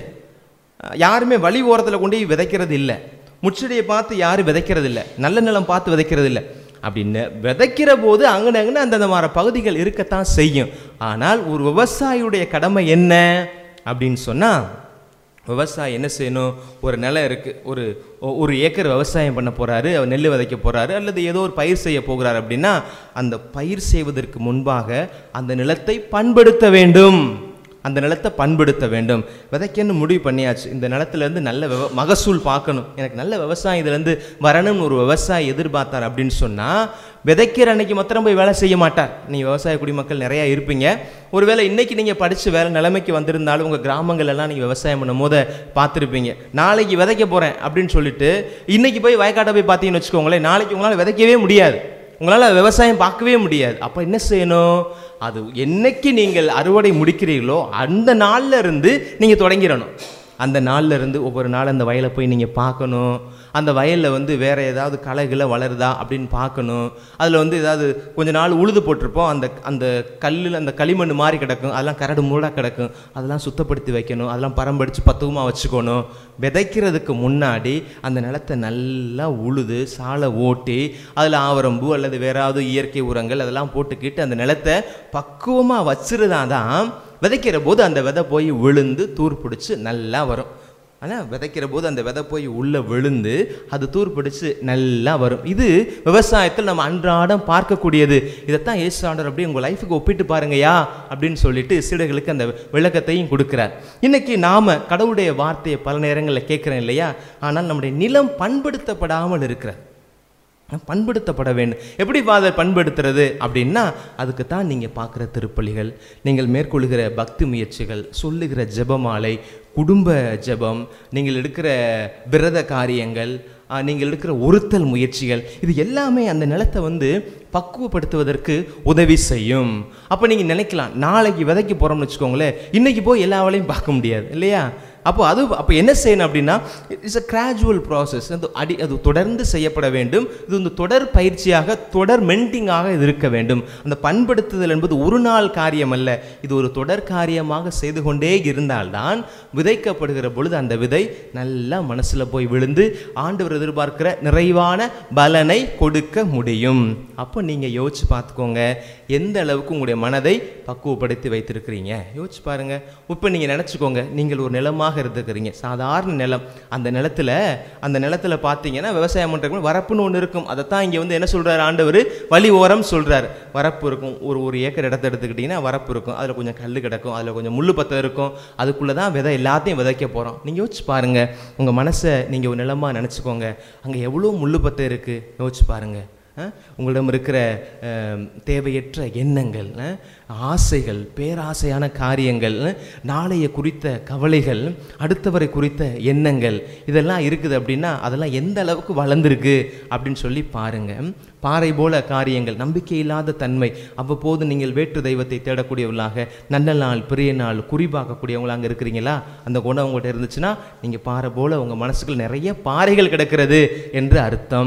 யாருமே வழி ஓரத்தில் கொண்டு போய் விதைக்கிறது இல்லை முச்செடியை பார்த்து யாரும் விதைக்கிறது இல்லை நல்ல நிலம் பார்த்து விதைக்கிறது இல்லை அப்படின்னு விதைக்கிற போது அங்கன அங்கன அந்தந்த மாதிரி பகுதிகள் இருக்கத்தான் செய்யும் ஆனால் ஒரு விவசாயியுடைய கடமை என்ன அப்படின்னு சொன்னால் விவசாயி என்ன செய்யணும் ஒரு நிலம் இருக்குது ஒரு ஒ- ஒரு ஏக்கர் விவசாயம் பண்ண போகிறாரு அவர் நெல் விதைக்க போகிறாரு அல்லது ஏதோ ஒரு பயிர் செய்ய போகிறார் அப்படின்னா அந்த பயிர் செய்வதற்கு முன்பாக அந்த நிலத்தை பண்படுத்த வேண்டும் அந்த நிலத்தை பண்படுத்த வேண்டும் விதைக்கன்னு முடிவு பண்ணியாச்சு இந்த நிலத்துலேருந்து நல்ல விவ மகசூல் பார்க்கணும் எனக்கு நல்ல விவசாயம் இதுலேருந்து வரணும்னு ஒரு விவசாயி எதிர்பார்த்தார் அப்படின்னு சொன்னால் விதைக்கிற அன்னைக்கு மாத்திரம் போய் வேலை செய்ய மாட்டார் நீ விவசாய குடிமக்கள் நிறையா இருப்பீங்க ஒருவேளை இன்னைக்கு நீங்கள் படித்து வேலை நிலைமைக்கு வந்திருந்தாலும் உங்கள் கிராமங்கள் எல்லாம் நீங்கள் விவசாயம் பண்ணும் போது பார்த்துருப்பீங்க நாளைக்கு விதைக்க போகிறேன் அப்படின்னு சொல்லிட்டு இன்னைக்கு போய் வயக்காட்டை போய் பார்த்தீங்கன்னு வச்சுக்கோங்களேன் நாளைக்கு உங்களால் விதைக்கவே முடியாது உங்களால் விவசாயம் பார்க்கவே முடியாது அப்போ என்ன செய்யணும் அது என்னைக்கு நீங்கள் அறுவடை முடிக்கிறீர்களோ அந்த நாள்ல இருந்து நீங்கள் தொடங்கிடணும் அந்த நாள்ல இருந்து ஒவ்வொரு நாள் அந்த வயலை போய் நீங்கள் பார்க்கணும் அந்த வயலில் வந்து வேற ஏதாவது களைகளை வளருதா அப்படின்னு பார்க்கணும் அதில் வந்து ஏதாவது கொஞ்ச நாள் உழுது போட்டிருப்போம் அந்த அந்த கல்லில் அந்த களிமண் மாதிரி கிடக்கும் அதெல்லாம் கரடு மூடாக கிடக்கும் அதெல்லாம் சுத்தப்படுத்தி வைக்கணும் அதெல்லாம் பரம்படிச்சு பத்துவமாக வச்சுக்கணும் விதைக்கிறதுக்கு முன்னாடி அந்த நிலத்தை நல்லா உழுது சாலை ஓட்டி அதில் ஆவரம்பு அல்லது வேற ஏதாவது இயற்கை உரங்கள் அதெல்லாம் போட்டுக்கிட்டு அந்த நிலத்தை பக்குவமாக வச்சிருந்தா தான் விதைக்கிற போது அந்த விதை போய் விழுந்து தூர் பிடிச்சி நல்லா வரும் ஆனால் விதைக்கிற போது அந்த விதை போய் உள்ளே விழுந்து அது தூர் பிடிச்சு நல்லா வரும் இது விவசாயத்தில் நம்ம அன்றாடம் பார்க்கக்கூடியது இதைத்தான் ஏசு ஆண்டவர் அப்படியே உங்கள் லைஃபுக்கு ஒப்பிட்டு பாருங்கயா அப்படின்னு சொல்லிட்டு சீடர்களுக்கு அந்த விளக்கத்தையும் கொடுக்குறார் இன்னைக்கு நாம கடவுளுடைய வார்த்தையை பல நேரங்களில் கேட்குறோம் இல்லையா ஆனால் நம்முடைய நிலம் பண்படுத்தப்படாமல் இருக்கிறது பண்படுத்தப்பட வேண்டும் எப்படி ஃபாதர் பண்படுத்துறது அப்படின்னா அதுக்கு தான் நீங்கள் பார்க்குற திருப்பலிகள் நீங்கள் மேற்கொள்கிற பக்தி முயற்சிகள் சொல்லுகிற ஜெபமாலை குடும்ப ஜெபம் நீங்கள் எடுக்கிற விரத காரியங்கள் ஆஹ், நீங்கள் எடுக்கிற ஒருத்தல் முயற்சிகள் இது எல்லாமே அந்த நிலத்தை வந்து பக்குவப்படுத்துவதற்கு உதவி செய்யும் அப்போ நீங்கள் நினைக்கலாம் நாளைக்கு விதைக்க போகிறோம்னு வச்சுக்கோங்களேன் இன்னைக்கு போய் எல்லா வேலையும் பார்க்க முடியாது இல்லையா அப்போ அது அப்போ என்ன செய்யணும் அப்படின்னா இட்ஸ் அ கிராஜுவல் ப்ராசஸ் அது அடி அது தொடர்ந்து செய்யப்பட வேண்டும் இது வந்து தொடர் பயிற்சியாக தொடர் மென்டிங்காக இது இருக்க வேண்டும் அந்த பண்படுத்துதல் என்பது ஒரு நாள் காரியம் அல்ல இது ஒரு தொடர் காரியமாக செய்து கொண்டே இருந்தால்தான் விதைக்கப்படுகிற பொழுது அந்த விதை நல்லா மனசில் போய் விழுந்து ஆண்டவர் எதிர்பார்க்கிற நிறைவான பலனை கொடுக்க முடியும் அப்போ நீங்கள் யோசிச்சு பார்த்துக்கோங்க எந்த அளவுக்கு உங்களுடைய மனதை பக்குவப்படுத்தி வைத்திருக்கிறீங்க யோசிச்சு பாருங்க இப்போ நீங்கள் நினச்சிக்கோங்க நீங்கள் ஒரு நிலமாக இருந்துக்கிறீங்க சாதாரண நிலம் அந்த நிலத்துல அந்த நிலத்துல பார்த்தீங்கன்னா விவசாயம் பண்ணுறவங்க வரப்புன்னு ஒன்று இருக்கும் அதைத்தான் இங்கே வந்து என்ன சொல்றாரு ஆண்டவர் வழி ஓரம் சொல்றாரு வரப்பு இருக்கும் ஒரு ஒரு ஏக்கர் இடத்த எடுத்துக்கிட்டிங்கன்னா வரப்பு இருக்கும் அதில் கொஞ்சம் கல் கிடக்கும் அதில் கொஞ்சம் முள்ளு பத்தம் இருக்கும் அதுக்குள்ளே தான் விதை எல்லாத்தையும் விதைக்க போகிறோம் நீங்கள் யோசிச்சு பாருங்க உங்கள் மனசை நீங்கள் ஒரு நிலமாக நினச்சிக்கோங்க அங்கே எவ்வளோ முள்ளு பத்தம் இருக்குது யோசிச்சு பாருங்க அஹ், உங்களிடம் இருக்கிற அஹ், தேவையற்ற எண்ணங்கள் அஹ், ஆசைகள் பேராசையான காரியங்கள் அஹ், நாளைய குறித்த கவலைகள் அடுத்தவரை குறித்த எண்ணங்கள் இதெல்லாம் இருக்குது அப்படின்னா அதெல்லாம் எந்த அளவுக்கு வளர்ந்துருக்கு அப்படின்னு சொல்லி பாருங்க பாறை போல காரியங்கள் நம்பிக்கை இல்லாத தன்மை அவ்வப்போது நீங்கள் வேற்று தெய்வத்தை தேடக்கூடியவர்களாக நல்ல நாள் பெரிய நாள் குறிப்பாக்கக்கூடியவங்களா அங்கே இருக்கிறீங்களா அந்த குணம் உங்கள்கிட்ட இருந்துச்சுன்னா நீங்கள் பாறை போல உங்கள் மனசுக்குள்ள நிறைய பாறைகள் கிடக்கிறது என்று அர்த்தம்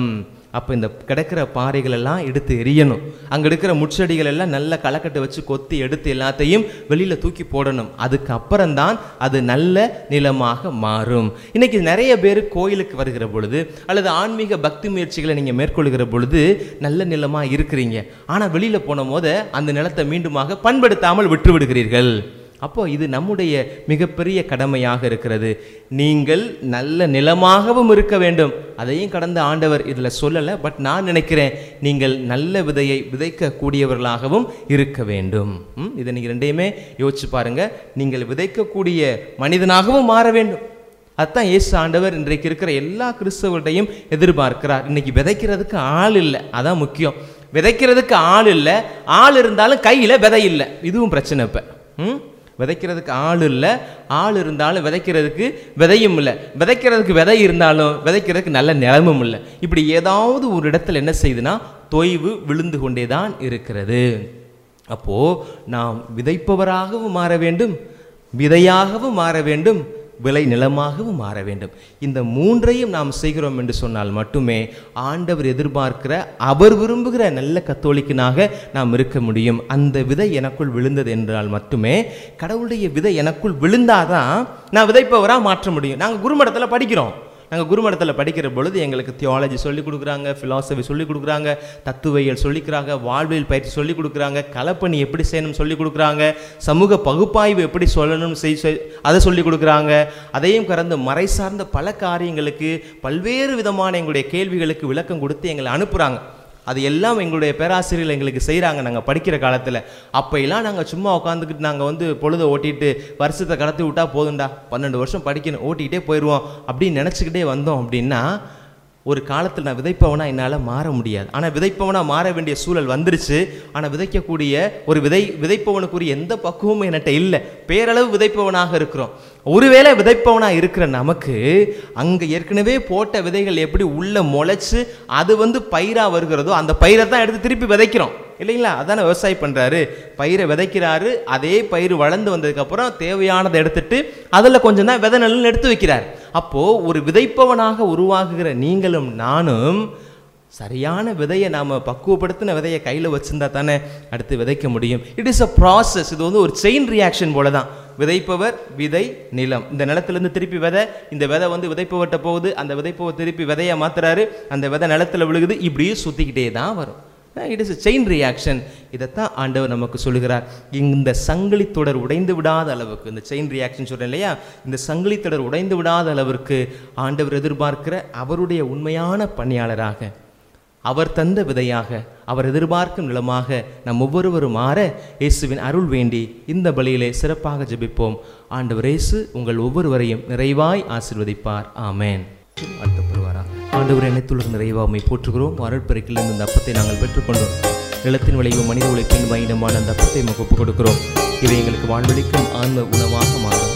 அப்போ இந்த கிடக்கிற பாறைகள் எல்லாம் எடுத்து எரியணும் அங்கே இருக்கிற முட்செடிகள் எல்லாம் நல்ல களக்கட்டை வச்சு கொத்தி எடுத்து எல்லாத்தையும் வெளியில் தூக்கி போடணும் அதுக்கு அப்புறம்தான் அது நல்ல நிலமாக மாறும் இன்னைக்கு நிறைய பேர் கோயிலுக்கு வருகிற பொழுது அல்லது ஆன்மீக பக்தி முயற்சிகளை நீங்கள் மேற்கொள்கிற பொழுது நல்ல நிலமாக இருக்கிறீங்க ஆனால் வெளியில் போன போது அந்த நிலத்தை மீண்டுமாக பண்படுத்தாமல் விட்டு விடுகிறீர்கள் அப்போ இது நம்முடைய மிகப்பெரிய கடமையாக இருக்கிறது நீங்கள் நல்ல நிலமாகவும் இருக்க வேண்டும் அதையும் கடந்த ஆண்டவர் இதில் சொல்லலை பட் நான் நினைக்கிறேன் நீங்கள் நல்ல விதையை விதைக்கக்கூடியவர்களாகவும் இருக்க வேண்டும் ம், இதை நீங்கள் ரெண்டையுமே யோசிச்சு பாருங்க நீங்கள் விதைக்கக்கூடிய மனிதனாகவும் மாற வேண்டும் அதான் இயேசு ஆண்டவர் இன்றைக்கு இருக்கிற எல்லா கிறிஸ்தவர்களையும் எதிர்பார்க்கிறார் இன்னைக்கு விதைக்கிறதுக்கு ஆள் இல்லை அதான் முக்கியம் விதைக்கிறதுக்கு ஆள் இல்லை ஆள் இருந்தாலும் கையில் விதை இல்லை இதுவும் பிரச்சனை இப்போ ம் விதைக்கிறதுக்கு ஆள் இல்லை ஆள் இருந்தாலும் விதைக்கிறதுக்கு விதையும் இல்லை விதைக்கிறதுக்கு விதை இருந்தாலும் விதைக்கிறதுக்கு நல்ல நிலமும் இல்லை இப்படி ஏதாவது ஒரு இடத்துல என்ன செய்யுதுன்னா தொய்வு விழுந்து கொண்டே தான் இருக்கிறது அப்போ நாம் விதைப்பவராகவும் மாற வேண்டும் விதையாகவும் மாற வேண்டும் விளை நிலமாகவும் மாற வேண்டும் இந்த மூன்றையும் நாம் செய்கிறோம் என்று சொன்னால் மட்டுமே ஆண்டவர் எதிர்பார்க்கிற அவர் விரும்புகிற நல்ல கத்தோலிக்கனாக நாம் இருக்க முடியும் அந்த விதை எனக்குள் விழுந்தது என்றால் மட்டுமே கடவுளுடைய விதை எனக்குள் விழுந்தாதான் நான் விதைப்பவராக மாற்ற முடியும் நாங்கள் குருமடத்தில் படிக்கிறோம் நாங்கள் குருமடத்தில் படிக்கிற பொழுது எங்களுக்கு தியாலஜி சொல்லி கொடுக்குறாங்க ஃபிலாசபி சொல்லி கொடுக்குறாங்க தத்துவியல் சொல்லிக்கிறாங்க வாழ்வியல் பயிற்சி சொல்லி கொடுக்குறாங்க கலப்பணி எப்படி செய்யணும் சொல்லி கொடுக்குறாங்க சமூக பகுப்பாய்வு எப்படி சொல்லணும் செய் செய்- அதை சொல்லி கொடுக்குறாங்க அதையும் கடந்து மறை சார்ந்த பல காரியங்களுக்கு பல்வேறு விதமான எங்களுடைய கேள்விகளுக்கு விளக்கம் கொடுத்து எங்களை அனுப்புகிறாங்க அது எல்லாம் எங்களுடைய பேராசிரியர்கள் எங்களுக்கு செய்கிறாங்க நாங்கள் படிக்கிற காலத்தில் அப்போயெல்லாம் நாங்கள் சும்மா உட்காந்துக்கிட்டு நாங்கள் வந்து பொழுதை ஓட்டிட்டு வருஷத்தை கடத்தி விட்டா போதும்டா பன்னெண்டு வருஷம் படிக்கணும் ஓட்டிக்கிட்டே போயிடுவோம் அப்படின்னு நினச்சிக்கிட்டே வந்தோம் அப்படின்னா ஒரு காலத்தில் நான் விதைப்பவனா என்னால் மாற முடியாது ஆனால் விதைப்பவனா மாற வேண்டிய சூழல் வந்துருச்சு ஆனால் விதைக்கக்கூடிய ஒரு விதை விதைப்பவனுக்குரிய எந்த பக்குவமும் என்கிட்ட இல்லை பேரளவு விதைப்பவனாக இருக்கிறோம் ஒருவேளை விதைப்பவனாக இருக்கிற நமக்கு அங்கே ஏற்கனவே போட்ட விதைகள் எப்படி உள்ள முளைச்சு அது வந்து பயிராக வருகிறதோ அந்த பயிரை தான் எடுத்து திருப்பி விதைக்கிறோம் இல்லைங்களா அதானே விவசாயம் பண்ணுறாரு பயிரை விதைக்கிறாரு அதே பயிர் வளர்ந்து வந்ததுக்கப்புறம் தேவையானதை எடுத்துட்டு அதில் கொஞ்சம் தான் விதை நெல்லுன்னு எடுத்து வைக்கிறார் அப்போது ஒரு விதைப்பவனாக உருவாகுகிற நீங்களும் நானும் சரியான விதையை நாம் பக்குவப்படுத்தின விதையை கையில் வச்சிருந்தா தானே அடுத்து விதைக்க முடியும் இட் இஸ் அ ப்ராசஸ் இது வந்து ஒரு செயின் ரியாக்ஷன் போல தான் விதைப்பவர் விதை நிலம் இந்த நிலத்திலேருந்து திருப்பி விதை இந்த விதை வந்து விதைப்பவர்கிட்ட போகுது அந்த விதைப்பவர் திருப்பி விதையை மாத்துறாரு அந்த விதை நிலத்துல விழுகுது இப்படியே சுற்றிக்கிட்டே தான் வரும் இட் இஸ் செயின் ரியாக்ஷன் இதைத்தான் ஆண்டவர் நமக்கு சொல்லுகிறார் இந்த சங்கிலி தொடர் உடைந்து விடாத அளவுக்கு இந்த செயின் ரியாக்ஷன் சொல்றேன் இல்லையா இந்த சங்கிலி தொடர் உடைந்து விடாத அளவிற்கு ஆண்டவர் எதிர்பார்க்கிற அவருடைய உண்மையான பணியாளராக அவர் தந்த விதையாக அவர் எதிர்பார்க்கும் நிலமாக நம் ஒவ்வொருவரும் மாற இயேசுவின் அருள் வேண்டி இந்த பலியிலே சிறப்பாக ஜெபிப்போம் ஆண்டவர் இயேசு உங்கள் ஒவ்வொருவரையும் நிறைவாய் ஆசீர்வதிப்பார் ஆமென் அடுத்த பெறுவாரா ஆண்டவர் அனைத்துலக நிறைவாமை போற்றுகிறோம் அருட்பெருக்கிலிருந்து இந்த அப்பத்தை நாங்கள் பெற்றுக்கொண்டோம் நிலத்தின் விளைவு மனித உழைப்பின் பயணமான அந்த அப்பத்தை நமக்கு ஒப்புக் கொடுக்கிறோம் இவை எங்களுக்கு வாழ்வழிக்கும் ஆன்ம உணவாக மாறும்